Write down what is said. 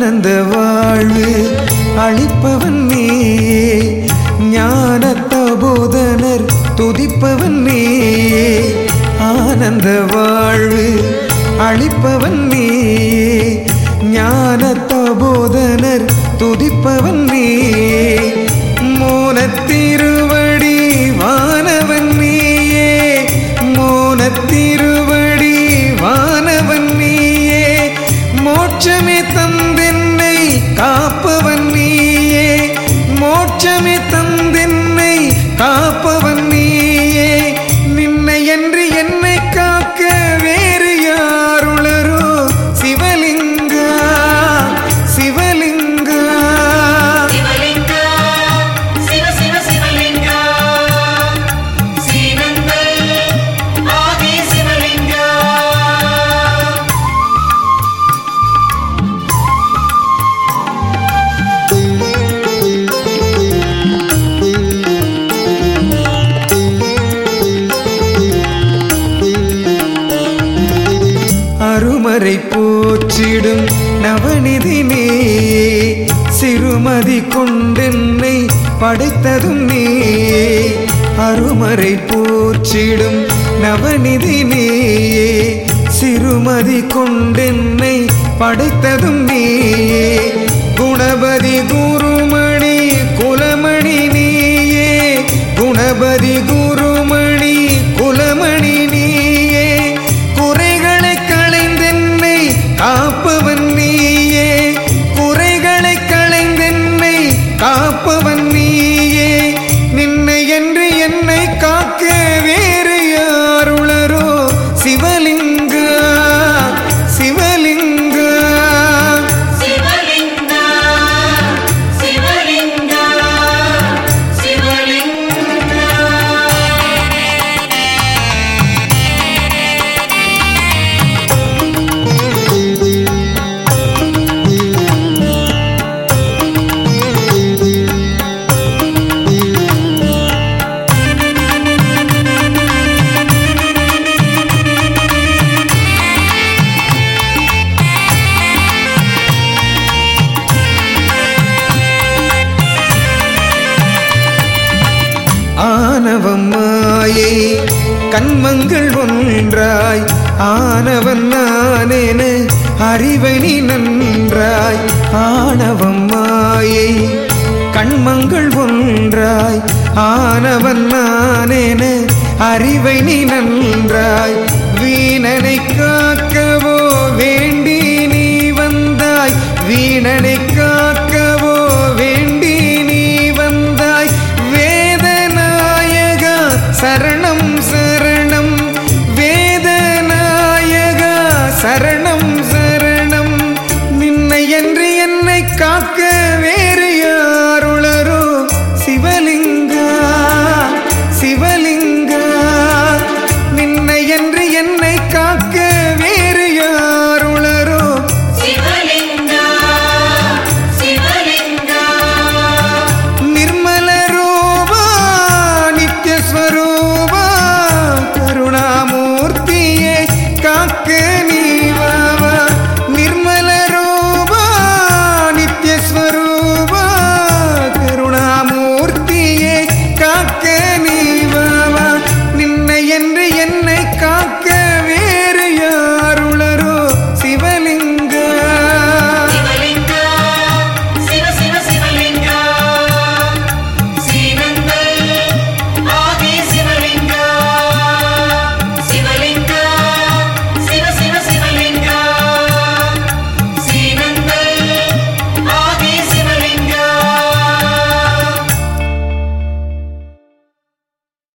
ஆனந்த வாழ்வு அளிப்பவன் நீயே ஞான தபோதனர் துதிப்பவன் நீயே ஆனந்த வாழ்வு அளிப்பவன் நீயே ஞான தபோதனர் துதிப்பவன் நீயே மோனத்திருவடி வானவன் நீயே மோனத்திருவடி வானவன் நீயே மோட்சமே தந்தென்னை காப்பவன் நீயே மோட்சமே தந்தென்னை காப்பவன் நீயே நின்னை என்று என்னை காக்க வேறு யாருளரோ சிவலிங்கா சிவலிங்கா சிவலிங்கா சிவ சிவ சிவலிங்கா சீனங்கள் ஆதி சிவலிங்கா அருமறை போற்றிடும் நவநிதி நீயே சிறுமதி கொண்டென்னை படைத்ததும் நீயே அருமறை போற்றிடும் நவநிதி நீயே சிறுமதி கொண்டென்னை படைத்ததும் நீயே குணபதி குருமணி குலமணி நீயே குணபதி குருமணி குலமணி நீயே குறைகளை களைந்தென்னை காப்பவன் நீயே குறைகளை களைந்தென்னை காப்பவன் நீயே நின்னை என்று என்னை காக்க வேறு யாருளரோ சிவலிங்கா சிவலிங்கா சிவலிங்கா சிவலிங்கா சிவலிங்கா ஆனவம் மாயை கண்மங்கள் ஒன்றாய் ஆனவன் நானென அறிவனி நன்றாய் ஆணவம் மாயை கண்மங்கள் ஒன்றாய் ஆனவன் நானென அறிவை நீ நன்றாய் வீணனை காக்கவோ வேண்டி நீ வந்தாய் வீணனை காக்கவோ வேண்டி நீ வந்தாய் வேதநாயகா சரணம் சரணம் வேதநாயகா சரணம் சரணம் நின்னை என்று என்னை காக்க